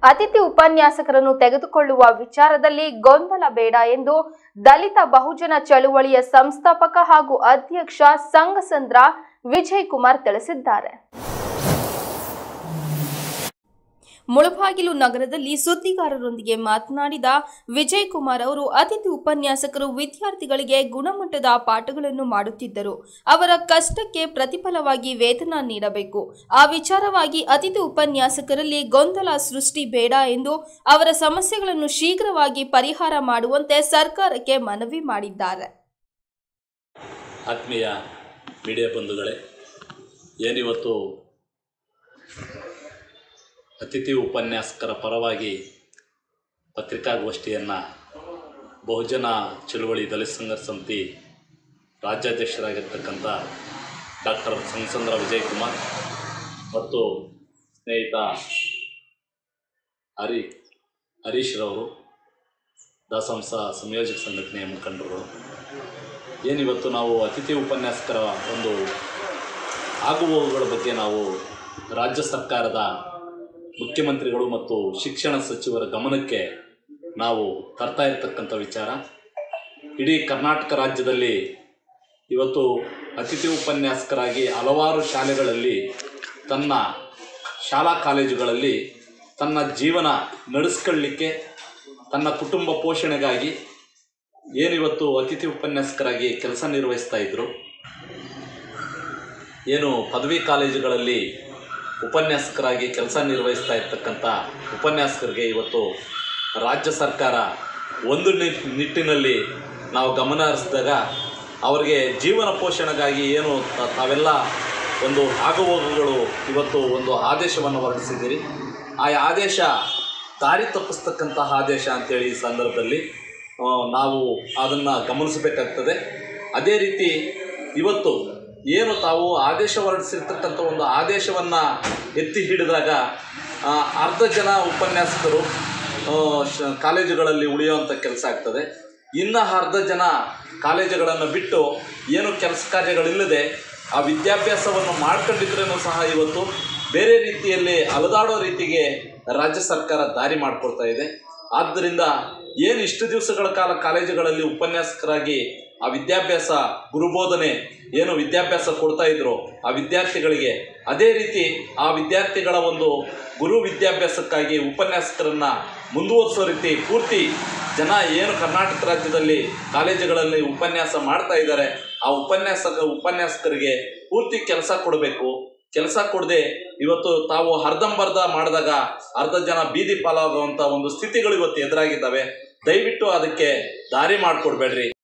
ಅತಿಥಿ ಉಪನ್ಯಾಸಕರನ್ನು ತೆಗೆದುಕೊಳ್ಳುವ ವಿಚಾರದಲ್ಲಿ ಗೊಂದಲ ಬೇಡ ಎಂದು ದಲಿತ ಬಹುಜನ ಚಳುವಳಿಯ ಸಂಸ್ಥಾಪಕ ಹಾಗೂ ಅಧ್ಯಕ್ಷ ಸಂಘಸಂದ್ರ ವಿಜಯ್ ಕುಮಾರ್ ತಿಳಿಸಿದ್ದಾರೆ ಮುಳಬಾಗಿಲು ನಗರದಲ್ಲಿ ಸುದ್ದಿಗಾರರೊಂದಿಗೆ ಮಾತನಾಡಿದ ವಿಜಯ್ ಕುಮಾರ್ ಅವರು ಅತಿಥಿ ಉಪನ್ಯಾಸಕರು ವಿದ್ಯಾರ್ಥಿಗಳಿಗೆ ಗುಣಮಟ್ಟದ ಪಾಠಗಳನ್ನು ಮಾಡುತ್ತಿದ್ದರು ಅವರ ಕಷ್ಟಕ್ಕೆ ಪ್ರತಿಫಲವಾಗಿ ವೇತನ ನೀಡಬೇಕು ಆ ವಿಚಾರವಾಗಿ ಅತಿಥಿ ಉಪನ್ಯಾಸಕರಲ್ಲಿ ಗೊಂದಲ ಸೃಷ್ಟಿ ಬೇಡ ಎಂದು ಅವರ ಸಮಸ್ಯೆಗಳನ್ನು ಶೀಘ್ರವಾಗಿ ಪರಿಹಾರ ಮಾಡುವಂತೆ ಸರ್ಕಾರಕ್ಕೆ ಮನವಿ ಮಾಡಿದ್ದಾರೆ ಆತ್ಮೀಯ ಮೀಡಿಯಾ ಬಂಧುಗಳೇ ಏನಿವತ್ತು ಅತಿಥಿ ಉಪನ್ಯಾಸಕರ ಪರವಾಗಿ ಪತ್ರಿಕಾಗೋಷ್ಠಿಯನ್ನು ಬಹುಜನ ಚಳುವಳಿ ದಲಿತ ಸಂಘರ್ಷ ಸಮಿತಿ ರಾಜ್ಯಾಧ್ಯಕ್ಷರಾಗಿರ್ತಕ್ಕಂಥ ಡಾಕ್ಟರ್ ಸಂಸಂದ್ರ ವಿಜಯ್ ಕುಮಾರ್ ಮತ್ತು ಸ್ನೇಹಿತ ಹರಿ ಹರೀಶ್ ರವರು ದಾಸಂಸ ಸಂಯೋಜಕ ಸಂಘಟನೆಯ ಮುಖಂಡರು ಏನಿವತ್ತು ನಾವು ಅತಿಥಿ ಉಪನ್ಯಾಸಕರ ಒಂದು ಆಗುಹೋಗುಗಳ ಬಗ್ಗೆ ನಾವು ರಾಜ್ಯ ಸರ್ಕಾರದ ಮುಖ್ಯಮಂತ್ರಿಗಳು ಮತ್ತು ಶಿಕ್ಷಣ ಸಚಿವರ ಗಮನಕ್ಕೆ ನಾವು ತರ್ತಾ ಇರತಕ್ಕಂಥ ವಿಚಾರ ಇಡೀ ಕರ್ನಾಟಕ ರಾಜ್ಯದಲ್ಲಿ ಇವತ್ತು ಅತಿಥಿ ಉಪನ್ಯಾಸಕರಾಗಿ ಹಲವಾರು ಶಾಲೆಗಳಲ್ಲಿ ತನ್ನ ಶಾಲಾ ಕಾಲೇಜುಗಳಲ್ಲಿ ತನ್ನ ಜೀವನ ನಡೆಸ್ಕೊಳ್ಳಿಕ್ಕೆ ತನ್ನ ಕುಟುಂಬ ಪೋಷಣೆಗಾಗಿ ಏನಿವತ್ತು ಅತಿಥಿ ಉಪನ್ಯಾಸಕರಾಗಿ ಕೆಲಸ ನಿರ್ವಹಿಸ್ತಾ ಇದ್ದರು ಏನು ಪದವಿ ಕಾಲೇಜುಗಳಲ್ಲಿ ಉಪನ್ಯಾಸಕರಾಗಿ ಕೆಲಸ ನಿರ್ವಹಿಸ್ತಾ ಇರ್ತಕ್ಕಂಥ ಉಪನ್ಯಾಸಕರಿಗೆ ಇವತ್ತು ರಾಜ್ಯ ಸರ್ಕಾರ ಒಂದು ನಿಟ್- ನಿಟ್ಟಿನಲ್ಲಿ ನಾವು ಗಮನ ಹರಿಸಿದಾಗ ಅವರಿಗೆ ಜೀವನ ಪೋಷಣೆಗಾಗಿ ಏನು ತ- ತಾವೆಲ್ಲ ಒಂದು ಆಗುಹೋಗುಗಳು ಇವತ್ತು ಒಂದು ಆದೇಶವನ್ನು ಹೊರಡಿಸಿದ್ದೀರಿ ಆ ಆದೇಶ ದಾರಿ ತಪ್ಪಿಸ್ತಕ್ಕಂತಹ ಆದೇಶ ಅಂತೇಳಿ ಈ ಸಂದರ್ಭದಲ್ಲಿ ಆ, ನಾವು ಅದನ್ನು ಗಮನಿಸಬೇಕಾಗ್ತದೆ ಅದೇ ರೀತಿ ಇವತ್ತು ಏನು ತಾವು ಆದೇಶ ಹೊರಡಿಸಿರ್ತಕ್ಕಂಥ ಒಂದು ಆದೇಶವನ್ನು ಎತ್ತಿ ಹಿಡಿದಾಗ ಆ, ಅರ್ಧ ಜನ ಉಪನ್ಯಾಸಕರು ಆ, ಶ ಕಾಲೇಜುಗಳಲ್ಲಿ ಉಳಿಯುವಂಥ ಕೆಲಸ ಆಗ್ತದೆ ಇನ್ನು ಅರ್ಧ ಜನ ಕಾಲೇಜುಗಳನ್ನು ಬಿಟ್ಟು ಏನು ಕೆಲಸ ಕಾರ್ಯಗಳಿಲ್ಲದೆ ಆ ವಿದ್ಯಾಭ್ಯಾಸವನ್ನು ಮಾಡ್ಕೊಂಡಿದ್ರೂ ಸಹ ಇವತ್ತು ಬೇರೆ ರೀತಿಯಲ್ಲಿ ಅಲದಾಡೋ ರೀತಿಗೆ ರಾಜ್ಯ ಸರ್ಕಾರ ದಾರಿ ಮಾಡಿಕೊಡ್ತಾ ಇದೆ ಆದ್ದರಿಂದ ಏನು ಇಷ್ಟು ದಿವಸಗಳ ಕಾಲ ಕಾಲೇಜುಗಳಲ್ಲಿ ಉಪನ್ಯಾಸಕರಾಗಿ ಆ ವಿದ್ಯಾಭ್ಯಾಸ ಗುರುಬೋಧನೆ ಏನು ವಿದ್ಯಾಭ್ಯಾಸ ಕೊಡ್ತಾ ಇದ್ರು ಆ ವಿದ್ಯಾರ್ಥಿಗಳಿಗೆ ಅದೇ ರೀತಿ ಆ ವಿದ್ಯಾರ್ಥಿಗಳ ಒಂದು ಗುರು ವಿದ್ಯಾಭ್ಯಾಸಕ್ಕಾಗಿ ಉಪನ್ಯಾಸಕರನ್ನ ಮುಂದುವರಿಸೋ ರೀತಿ ಪೂರ್ತಿ ಜನ ಏನು ಕರ್ನಾಟಕ ರಾಜ್ಯದಲ್ಲಿ ಕಾಲೇಜುಗಳಲ್ಲಿ ಉಪನ್ಯಾಸ ಮಾಡ್ತಾ ಇದ್ದಾರೆ ಆ ಉಪನ್ಯಾಸಕ ಉಪನ್ಯಾಸಕರಿಗೆ ಪೂರ್ತಿ ಕೆಲಸ ಕೊಡಬೇಕು ಕೆಲಸ ಕೊಡದೆ ಇವತ್ತು ತಾವು ಅರ್ಧಂಬರ್ಧ ಮಾಡಿದಾಗ ಅರ್ಧ ಜನ ಬೀದಿ ಪಾಲಾಗುವಂಥ ಒಂದು ಸ್ಥಿತಿಗಳು ಇವತ್ತು ಎದುರಾಗಿದ್ದಾವೆ ದಯವಿಟ್ಟು ಅದಕ್ಕೆ ದಾರಿ ಮಾಡಿಕೊಡ್ಬೇಡ್ರಿ